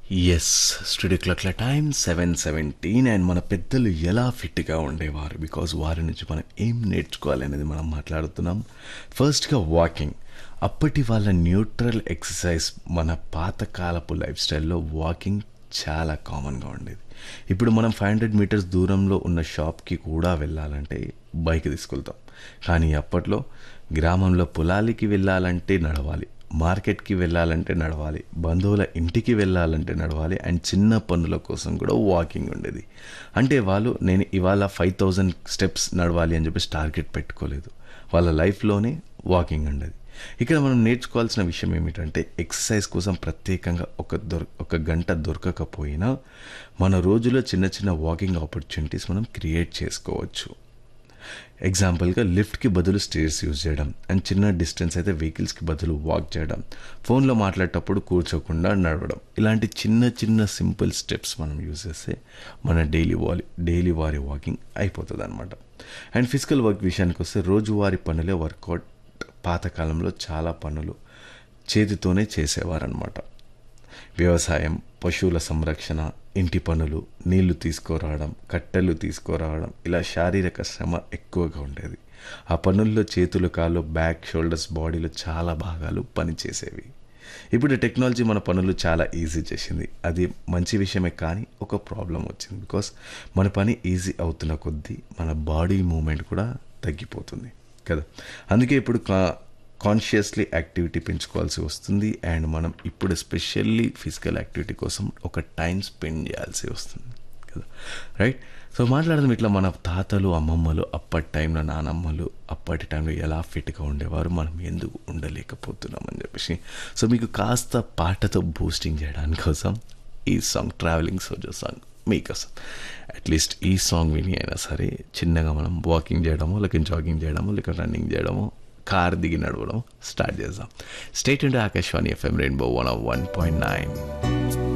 yes studio క్లాక్ల time seven seventeen and మన పెద్దలు ఎలా ఫిట్గా ఉండేవారు బికాజ్ వారి నుంచి మనం ఏం నేర్చుకోవాలి అనేది మనం మాట్లాడుతున్నాం ఫస్ట్గా వాకింగ్ అప్పటి వాళ్ళ న్యూట్రల్ ఎక్సర్సైజ్ మన పాతకాలపు లైఫ్ స్టైల్లో వాకింగ్ చాలా కామన్గా ఉండేది ఇప్పుడు మనం ఫైవ్ హండ్రెడ్ మీటర్స్ దూరంలో ఉన్న షాప్కి కూడా వెళ్ళాలంటే బైక్ తీసుకెళ్తాం కానీ అప్పట్లో గ్రామంలో పొలాలకి వెళ్ళాలంటే నడవాలి మార్కెట్కి వెళ్ళాలంటే నడవాలి బంధువుల ఇంటికి వెళ్ళాలంటే నడవాలి అండ్ చిన్న పనుల కోసం కూడా వాకింగ్ ఉండేది అంటే వాళ్ళు నేను ఇవాళ ఫైవ్ థౌజండ్ స్టెప్స్ నడవాలి అని చెప్పేసి టార్గెట్ పెట్టుకోలేదు వాళ్ళ లైఫ్లోనే వాకింగ్ ఉండేది ఇక్కడ మనం నేర్చుకోవాల్సిన విషయం ఏమిటంటే ఎక్సర్సైజ్ కోసం ప్రత్యేకంగా ఒక దొర ఒక గంట దొరకకపోయినా మన రోజులో చిన్న చిన్న వాకింగ్ ఆపర్చునిటీస్ మనం క్రియేట్ చేసుకోవచ్చు ఎగ్జాంపుల్గా లిఫ్ట్కి బదులు స్టేర్స్ యూజ్ చేయడం అండ్ చిన్న డిస్టెన్స్ అయితే వెహికల్స్కి బదులు వాక్ చేయడం ఫోన్లో మాట్లాడేటప్పుడు కూర్చోకుండా నడవడం ఇలాంటి చిన్న చిన్న సింపుల్ స్టెప్స్ మనం యూజ్ చేస్తే మన డైలీ వాలి డైలీ వారి వాకింగ్ అయిపోతుంది అనమాట అండ్ ఫిజికల్ వర్క్ విషయానికి వస్తే రోజువారి పనులే వర్కౌట్ పాతకాలంలో చాలా పనులు చేతితోనే చేసేవారనమాట వ్యవసాయం పశువుల సంరక్షణ ఇంటి పనులు నీళ్లు తీసుకురావడం కట్టెలు తీసుకురావడం ఇలా శారీరక శ్రమ ఎక్కువగా ఉండేది ఆ పనుల్లో చేతులు కాళ్ళు బ్యాక్ షోల్డర్స్ బాడీలో చాలా భాగాలు పనిచేసేవి ఇప్పుడు టెక్నాలజీ మన పనులు చాలా ఈజీ చేసింది అది మంచి విషయమే కానీ ఒక ప్రాబ్లం వచ్చింది బికాస్ మన పని ఈజీ అవుతున్న కొద్దీ మన బాడీ మూమెంట్ కూడా తగ్గిపోతుంది కదా అందుకే ఇప్పుడు కా కాన్షియస్లీ యాక్టివిటీ పెంచుకోవాల్సి వస్తుంది అండ్ మనం ఇప్పుడు ఎస్పెషల్లీ ఫిజికల్ యాక్టివిటీ కోసం ఒక టైం స్పెండ్ చేయాల్సి వస్తుంది కదా రైట్ సో మాట్లాడదాం ఇట్లా మన తాతలు అమ్మమ్మలు అప్పటి టైంలో నానమ్మలు అప్పటి టైంలో ఎలా ఫిట్గా ఉండేవారు మనం ఎందుకు ఉండలేకపోతున్నాం అని చెప్పేసి సో మీకు కాస్త పాటతో బూస్టింగ్ చేయడానికి కోసం ఈ సాంగ్ ట్రావెలింగ్ సోజో సాంగ్ మీకోసం అట్లీస్ట్ ఈ సాంగ్ విని అయినా సరే చిన్నగా మనం వాకింగ్ చేయడమో లేక జాగింగ్ చేయడమో లేక రన్నింగ్ చేయడమో కార్ దిగి నడవడం స్టార్ట్ చేద్దాం stay tuned Akashvani FM rainbow one oh one point nine